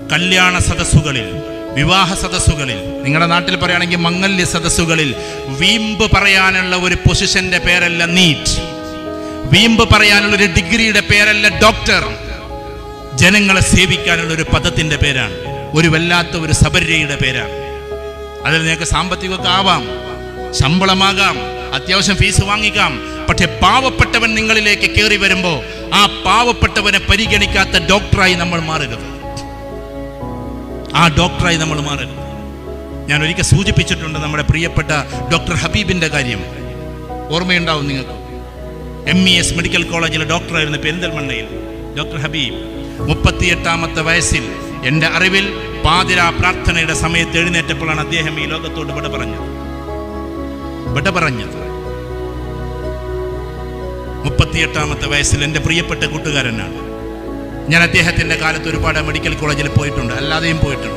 കല്യാണ സദസ്സുകളിൽ വിവാഹ സദസ്സുകളിൽ നിങ്ങളുടെ നാട്ടിൽ പറയുകയാണെങ്കിൽ മംഗല്യ സദസ്സുകളിൽ വീമ്പ് പറയാനുള്ള ഒരു പൊസിഷന്റെ പേരല്ല നീറ്റ് വീമ്പ് പറയാനുള്ള ഒരു ഡിഗ്രിയുടെ പേരല്ല ഡോക്ടർ ജനങ്ങളെ സേവിക്കാനുള്ള ഒരു പദത്തിന്റെ പേരാണ് ഒരു വല്ലാത്ത ഒരു സബര്യയുടെ പേരാണ് അതിൽ നിങ്ങൾക്ക് സാമ്പത്തികമൊക്കെ ആവാം ശമ്പളമാകാം അത്യാവശ്യം ഫീസ് വാങ്ങിക്കാം പക്ഷെ പാവപ്പെട്ടവൻ നിങ്ങളിലേക്ക് കയറി വരുമ്പോൾ ആ പാവപ്പെട്ടവനെ പരിഗണിക്കാത്ത ഡോക്ടറായി നമ്മൾ മാറരുത് ആ ഡോക്ടറായി നമ്മൾ മാറരുത് ഞാൻ ഒരിക്കൽ സൂചിപ്പിച്ചിട്ടുണ്ട് നമ്മുടെ പ്രിയപ്പെട്ട ഡോക്ടർ ഹബീബിന്റെ കാര്യം ഓർമ്മയുണ്ടാവും നിങ്ങൾക്ക് എം ഇ എസ് മെഡിക്കൽ കോളേജിലെ ഡോക്ടറായിരുന്ന പെരിന്തൽമണ്ണയിൽ ഡോക്ടർ ഹബീബ് മുപ്പത്തിയെട്ടാമത്തെ വയസ്സിൽ എൻ്റെ അറിവിൽ പാതിരാ പ്രാർത്ഥനയുടെ സമയത്ത് എഴുന്നേറ്റപ്പോഴാണ് അദ്ദേഹം ഈ ലോകത്തോട് വിട പറഞ്ഞത് വിട പറഞ്ഞത് മുപ്പത്തിയെട്ടാമത്തെ വയസ്സിൽ എൻ്റെ പ്രിയപ്പെട്ട കൂട്ടുകാരനാണ് ഞാൻ അദ്ദേഹത്തിൻ്റെ കാലത്ത് ഒരുപാട് മെഡിക്കൽ കോളേജിൽ പോയിട്ടുണ്ട് അല്ലാതെയും പോയിട്ടുണ്ട്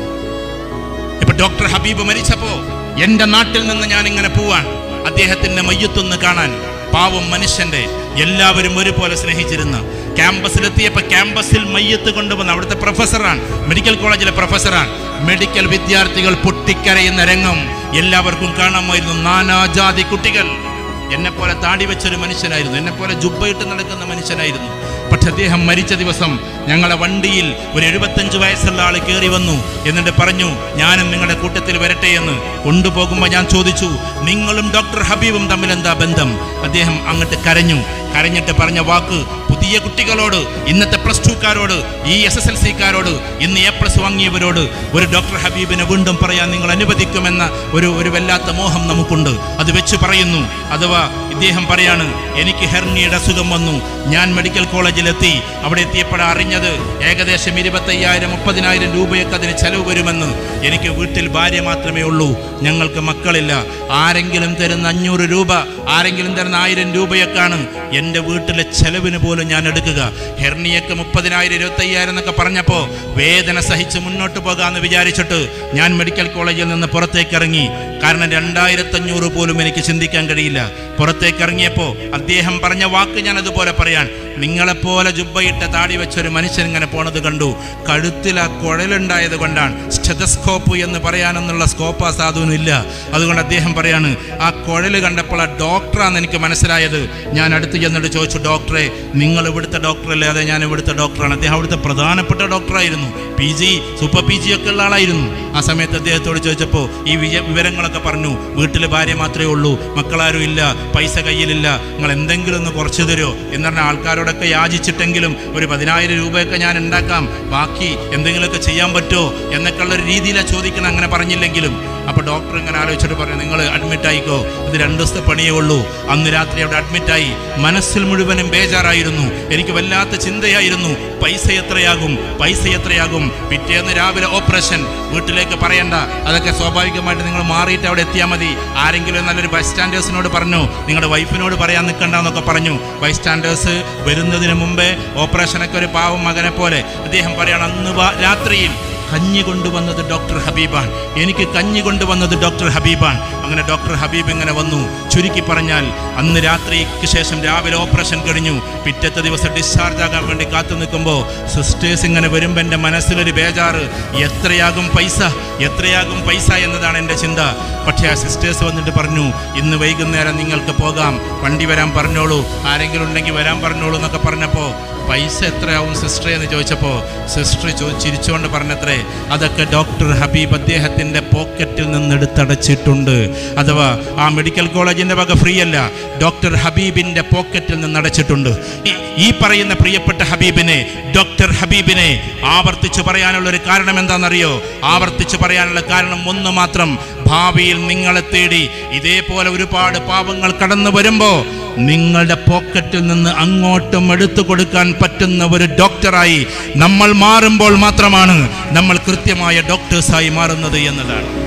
ഇപ്പൊ ഡോക്ടർ ഹബീബ് മരിച്ചപ്പോ എന്റെ നാട്ടിൽ നിന്ന് ഞാൻ ഇങ്ങനെ പോവാൻ അദ്ദേഹത്തിന്റെ മയ്യത്തൊന്ന് കാണാൻ പാവം മനുഷ്യന്റെ എല്ലാവരും ഒരുപോലെ സ്നേഹിച്ചിരുന്ന ക്യാമ്പസിലെത്തിയപ്പോൾ ക്യാമ്പസിൽ മയ്യത്ത് കൊണ്ടുവന്ന അവിടുത്തെ പ്രൊഫസറാണ് മെഡിക്കൽ കോളേജിലെ പ്രൊഫസറാണ് മെഡിക്കൽ വിദ്യാർത്ഥികൾ പൊട്ടിക്കരയുന്ന രംഗം എല്ലാവർക്കും കാണാമായിരുന്നു നാനാജാതി കുട്ടികൾ എന്നെ പോലെ താടി വെച്ചൊരു മനുഷ്യനായിരുന്നു എന്നെ പോലെ ജുബ്ബയിട്ട് നടക്കുന്ന മനുഷ്യനായിരുന്നു പക്ഷെ അദ്ദേഹം മരിച്ച ദിവസം ഞങ്ങളെ വണ്ടിയിൽ ഒരു എഴുപത്തഞ്ച് വയസ്സുള്ള ആൾ കയറി വന്നു എന്നിട്ട് പറഞ്ഞു ഞാനും നിങ്ങളുടെ കൂട്ടത്തിൽ വരട്ടെ എന്ന് കൊണ്ടുപോകുമ്പോൾ ഞാൻ ചോദിച്ചു നിങ്ങളും ഡോക്ടർ ഹബീബും തമ്മിൽ എന്താ ബന്ധം അദ്ദേഹം അങ്ങോട്ട് കരഞ്ഞു കരഞ്ഞിട്ട് പറഞ്ഞ വാക്ക് പുതിയ കുട്ടികളോട് ഇന്നത്തെ പ്ലസ് ടുക്കാരോട് ഈ എസ് എസ് എൽ സിക്കാരോട് ഇന്ന് എ പ്ലസ് വാങ്ങിയവരോട് ഒരു ഡോക്ടർ ഹബീബിനെ വീണ്ടും പറയാൻ നിങ്ങൾ അനുവദിക്കുമെന്ന ഒരു ഒരു വല്ലാത്ത മോഹം നമുക്കുണ്ട് അത് വെച്ച് പറയുന്നു അഥവാ ഇദ്ദേഹം പറയാണ് എനിക്ക് ഹെർണിയുടെ അസുഖം വന്നു ഞാൻ മെഡിക്കൽ കോളേജിലെത്തി അവിടെ എത്തിയപ്പോഴാണ് അറിഞ്ഞത് ഏകദേശം ഇരുപത്തയ്യായിരം മുപ്പതിനായിരം രൂപയൊക്കെ അതിന് ചെലവ് വരുമെന്ന് എനിക്ക് വീട്ടിൽ ഭാര്യ മാത്രമേ ഉള്ളൂ ഞങ്ങൾക്ക് മക്കളില്ല ആരെങ്കിലും തരുന്ന അഞ്ഞൂറ് രൂപ ആരെങ്കിലും തരുന്ന ആയിരം രൂപയൊക്കെയാണ് എൻ്റെ വീട്ടിലെ ചെലവിന് പോലും ഞാൻ എടുക്കുക ഹെർണിയൊക്കെ മുപ്പതിനായിരം ഇരുപത്തയ്യായിരം എന്നൊക്കെ പറഞ്ഞപ്പോൾ വേദന സഹിച്ച് മുന്നോട്ട് പോകാമെന്ന് വിചാരിച്ചിട്ട് ഞാൻ മെഡിക്കൽ കോളേജിൽ നിന്ന് പുറത്തേക്ക് ഇറങ്ങി കാരണം രണ്ടായിരത്തഞ്ഞൂറ് പോലും എനിക്ക് ചിന്തിക്കാൻ കഴിയില്ല പുറത്തേക്ക് ഇറങ്ങിയപ്പോൾ അദ്ദേഹം പറഞ്ഞ വാക്ക് ഞാൻ അതുപോലെ പറയാൻ നിങ്ങളെപ്പോലെ ജുബ്ബയിട്ട താടി വെച്ചൊരു മനുഷ്യൻ ഇങ്ങനെ പോണത് കണ്ടു കഴുത്തിൽ ആ കുഴലുണ്ടായത് കൊണ്ടാണ് സ്റ്റെതസ്കോപ്പ് എന്ന് പറയാനെന്നുള്ള സ്കോപ്പ് ആ സാധുവിനില്ല അതുകൊണ്ട് അദ്ദേഹം പറയാണ് ആ കുഴല് കണ്ടപ്പോൾ ആ ഡോക്ടറാന്ന് എനിക്ക് മനസ്സിലായത് ഞാൻ അടുത്ത് ചെന്നിട്ട് ചോദിച്ചു ഡോക്ടറെ നിങ്ങൾ ഇവിടുത്തെ ഡോക്ടറല്ലേ അതെ ഞാൻ ഇവിടുത്തെ ഡോക്ടറാണ് അദ്ദേഹം അവിടുത്തെ പ്രധാനപ്പെട്ട ഡോക്ടറായിരുന്നു P G super P G ഒക്കെ ഉള്ള ആളായിരുന്നു ആ സമയത്ത് അദ്ദേഹത്തോട് ചോദിച്ചപ്പോൾ ഈ വിജ വിവരങ്ങളൊക്കെ പറഞ്ഞു വീട്ടിൽ ഭാര്യ മാത്രമേ ഉള്ളൂ മക്കളാരും ഇല്ല പൈസ കയ്യിലില്ല നിങ്ങൾ എന്തെങ്കിലും ഒന്ന് കുറച്ച് തരുമോ എന്ന് പറഞ്ഞ ആൾക്കാരോടൊക്കെ യാചിച്ചിട്ടെങ്കിലും ഒരു പതിനായിരം രൂപയൊക്കെ ഞാൻ ഉണ്ടാക്കാം ബാക്കി എന്തെങ്കിലുമൊക്കെ ചെയ്യാൻ പറ്റുമോ എന്നൊക്കെ ഉള്ള ഒരു രീതിയിലാണ് ചോദിക്കണം അങ്ങനെ പറഞ്ഞില്ലെങ്കിലും അപ്പോൾ ഡോക്ടർ ഇങ്ങനെ ആലോചിച്ചിട്ട് പറഞ്ഞു നിങ്ങൾ അഡ്മിറ്റ് ആയിക്കോ ഇത് രണ്ട് ദിവസത്തെ പണിയേ ഉള്ളൂ അന്ന് രാത്രി അവിടെ അഡ്മിറ്റായി മനസ്സിൽ മുഴുവനും ബേജാറായിരുന്നു എനിക്ക് വല്ലാത്ത ചിന്തയായിരുന്നു പൈസ എത്രയാകും പൈസ എത്രയാകും പിറ്റേന്ന് രാവിലെ ഓപ്പറേഷൻ വീട്ടിലേക്ക് പറയണ്ട അതൊക്കെ സ്വാഭാവികമായിട്ട് നിങ്ങൾ മാറിയിട്ട് അവിടെ എത്തിയാൽ മതി ആരെങ്കിലും നല്ലൊരു ബസ് സ്റ്റാൻഡേഴ്സിനോട് പറഞ്ഞു നിങ്ങളുടെ വൈഫിനോട് പറയാൻ നിൽക്കണ്ടെന്നൊക്കെ പറഞ്ഞു ബസ് സ്റ്റാൻഡേഴ്സ് വരുന്നതിന് മുമ്പേ ഓപ്പറേഷനൊക്കെ ഒരു പാവം മകനെ പോലെ അദ്ദേഹം പറയണം അന്ന് വാ- രാത്രിയിൽ കഞ്ഞി കൊണ്ടുവന്നത് ഡോക്ടർ ഹബീബാൻ എനിക്ക് കഞ്ഞി കൊണ്ടുവന്നത് ഡോക്ടർ ഹബീബാൻ അങ്ങനെ ഡോക്ടർ ഹബീബ് ഇങ്ങനെ വന്നു ചുരുക്കി പറഞ്ഞാൽ അന്ന് രാത്രിക്ക് ശേഷം രാവിലെ ഓപ്പറേഷൻ കഴിഞ്ഞു പിറ്റത്തെ ദിവസം ഡിസ്ചാർജ് ആകാൻ വേണ്ടി കാത്തു നിൽക്കുമ്പോൾ സിസ്റ്റേഴ്സ് ഇങ്ങനെ വരുമ്പോൾ എൻ്റെ മനസ്സിലൊരു ബേജാറ് എത്രയാകും പൈസ എത്രയാകും പൈസ എന്നതാണ് എൻ്റെ ചിന്ത പക്ഷേ ആ സിസ്റ്റേഴ്സ് വന്നിട്ട് പറഞ്ഞു ഇന്ന് വൈകുന്നേരം നിങ്ങൾക്ക് പോകാം വണ്ടി വരാൻ പറഞ്ഞോളൂ ആരെങ്കിലും ഉണ്ടെങ്കിൽ വരാൻ പറഞ്ഞോളൂ എന്നൊക്കെ പറഞ്ഞപ്പോൾ പൈസ എത്രയാവും സിസ്റ്റർ എന്ന് ചോദിച്ചപ്പോൾ സിസ്റ്റർ ചോ ചിരിച്ചുകൊണ്ട് പറഞ്ഞത്രേ അതൊക്കെ ഡോക്ടർ ഹബീബ് അദ്ദേഹത്തിൻ്റെ പോക്കറ്റിൽ നിന്ന് എടുത്തടച്ചിട്ടുണ്ട് അഥവാ ആ മെഡിക്കൽ കോളേജിൻ്റെ വക ഫ്രീ അല്ല ഡോക്ടർ ഹബീബിൻ്റെ പോക്കറ്റിൽ നിന്ന് അടച്ചിട്ടുണ്ട് ഈ- ഈ പറയുന്ന പ്രിയപ്പെട്ട ഹബീബിനെ ഡോക്ടർ ഹബീബിനെ ആവർത്തിച്ച് പറയാനുള്ള ഒരു കാരണം എന്താണെന്നറിയോ ആവർത്തിച്ച് പറയാനുള്ള കാരണം ഒന്ന് മാത്രം ഭാവിയിൽ നിങ്ങളെ തേടി ഇതേപോലെ ഒരുപാട് പാവങ്ങൾ കടന്നു വരുമ്പോൾ നിങ്ങളുടെ പോക്കറ്റിൽ നിന്ന് അങ്ങോട്ടും എടുത്തു കൊടുക്കാൻ പറ്റുന്ന ഒരു ഡോക്ടറായി നമ്മൾ മാറുമ്പോൾ മാത്രമാണ് നമ്മൾ കൃത്യമായ ഡോക്ടേഴ്സായി മാറുന്നത് എന്നതാണ്